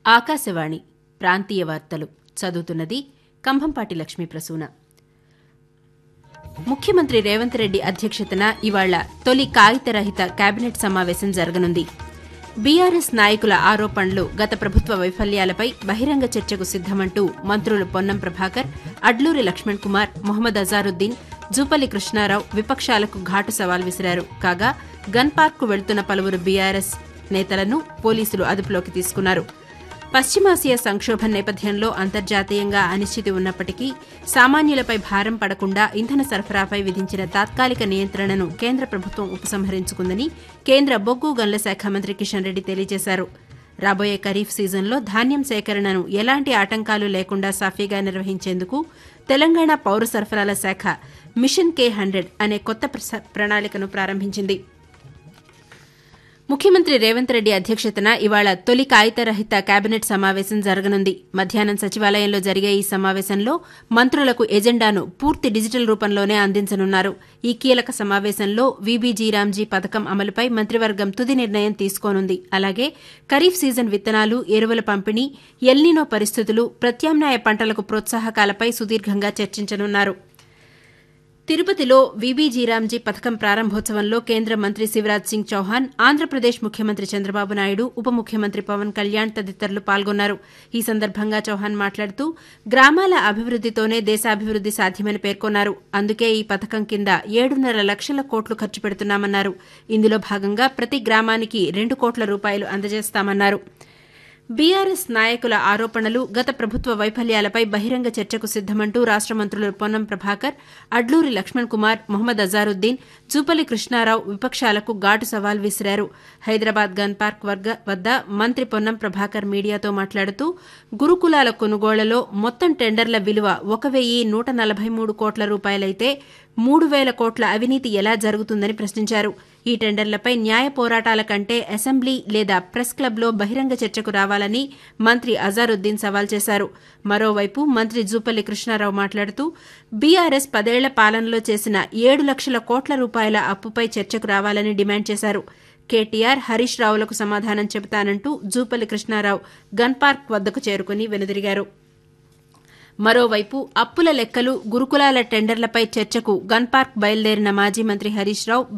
ఆకాశవాణి ప్రాంతీయ వార్తలు చదువుతున్నది కంభంపాటి లక్ష్మీ ప్రసూన ముఖ్యమంత్రి రేవంత్ రెడ్డి అధ్యక్షతన ఇవాళ తొలి కాగితరహిత కేబినెట్ సమావేశం జరగనుంది బీఆర్ఎస్ నాయకుల ఆరోపణలు గత ప్రభుత్వ వైఫల్యాలపై బహిరంగ చర్చకు సిద్దమంటూ మంత్రులు పొన్నం ప్రభాకర్ అడ్లూరి లక్ష్మణ్ కుమార్ మొహమ్మద్ అజారుద్దీన్ జూపల్లి కృష్ణారావు విపక్షాలకు ఘాటు సవాల్ విసిరారు కాగా గన్ పార్క్కు వెళ్తున్న పలువురు బీఆర్ఎస్ నేతలను పోలీసులు అదుపులోకి తీసుకున్నారు పశ్చిమాసియా సంక్షోభం నేపథ్యంలో అంతర్జాతీయంగా అనిశ్చితి ఉన్నప్పటికీ సామాన్యులపై భారం పడకుండా ఇంధన సరఫరాపై విధించిన తాత్కాలిక నియంత్రణను కేంద్ర ప్రభుత్వం ఉపసంహరించుకుందని కేంద్ర బొగ్గు గనుల శాఖ మంత్రి కిషన్ రెడ్డి తెలియజేశారు రాబోయే ఖరీఫ్ సీజన్లో ధాన్యం సేకరణను ఎలాంటి ఆటంకాలు లేకుండా సాఫీగా నిర్వహించేందుకు తెలంగాణ పౌర సరఫరాల శాఖ మిషన్ కే హండ్రెడ్ అనే కొత్త ప్రణాళికను ప్రారంభించింది ముఖ్యమంత్రి రేవంత్ రెడ్డి అధ్యక్షతన ఇవాళ తొలి కాగితరహిత కేబినెట్ సమావేశం జరగనుంది మధ్యాహ్నం సచివాలయంలో జరిగే ఈ సమావేశంలో మంత్రులకు ఎజెండాను పూర్తి డిజిటల్ రూపంలోనే అందించనున్నారు ఈ కీలక సమావేశంలో వీబీజీరామ్జీ పథకం అమలుపై మంత్రివర్గం తుది నిర్ణయం తీసుకోనుంది అలాగే ఖరీఫ్ సీజన్ విత్తనాలు ఎరువుల పంపిణీ ఎల్నినో పరిస్థితులు ప్రత్యామ్నాయ పంటలకు ప్రోత్సాహకాలపై సుదీర్ఘంగా చర్చించనున్నారు తిరుపతిలో వీబీజీరామ్జీ పథకం ప్రారంభోత్సవంలో కేంద్ర మంత్రి శివరాజ్ సింగ్ చౌహాన్ ఆంధ్రప్రదేశ్ ముఖ్యమంత్రి చంద్రబాబు నాయుడు ఉప ముఖ్యమంత్రి పవన్ కళ్యాణ్ తదితరులు పాల్గొన్నారు ఈ సందర్భంగా చౌహాన్ మాట్లాడుతూ గ్రామాల అభివృద్దితోనే దేశాభివృద్ది సాధ్యమని పేర్కొన్నారు అందుకే ఈ పథకం కింద ఏడున్నర లక్షల కోట్లు ఖర్చు పెడుతున్నామన్నారు ఇందులో భాగంగా ప్రతి గ్రామానికి రెండు కోట్ల రూపాయలు అందజేస్తామన్నారు బీఆర్ఎస్ నాయకుల ఆరోపణలు గత ప్రభుత్వ వైఫల్యాలపై బహిరంగ చర్చకు సిద్దమంటూ రాష్ట మంత్రులు పొన్నం ప్రభాకర్ అడ్లూరి లక్ష్మణ్ కుమార్ మొహమ్మద్ అజారుద్దీన్ జూపల్లి కృష్ణారావు విపక్షాలకు ఘాటు సవాల్ విసిరారు హైదరాబాద్ గన్ పార్క్ వద్ద మంత్రి పొన్నం ప్రభాకర్ మీడియాతో మాట్లాడుతూ గురుకులాల కొనుగోళ్లలో మొత్తం టెండర్ల విలువ ఒక వెయ్యి నూట నలభై మూడు కోట్ల రూపాయలైతే మూడు వేల కోట్ల అవినీతి ఎలా జరుగుతుందని ప్రశ్నించారు ఈ టెండర్లపై న్యాయ పోరాటాల కంటే అసెంబ్లీ లేదా ప్రెస్ క్లబ్లో బహిరంగ చర్చకు రావాలని మంత్రి అజారుద్దీన్ సవాల్ చేశారు మరోవైపు మంత్రి జూపల్లి కృష్ణారావు మాట్లాడుతూ బీఆర్ఎస్ పదేళ్ల పాలనలో చేసిన ఏడు లక్షల కోట్ల రూపాయల అప్పుపై చర్చకు రావాలని డిమాండ్ చేశారు కేటీఆర్ హరీష్ రావులకు సమాధానం చెబుతానంటూ జూపల్లి కృష్ణారావు గన్ పార్క్ వద్దకు చేరుకుని వెనుదిరిగారు మరోవైపు అప్పుల లెక్కలు గురుకులాల టెండర్లపై చర్చకు గన్ పార్క్ బయలుదేరిన మాజీ మంత్రి హరీష్ రావు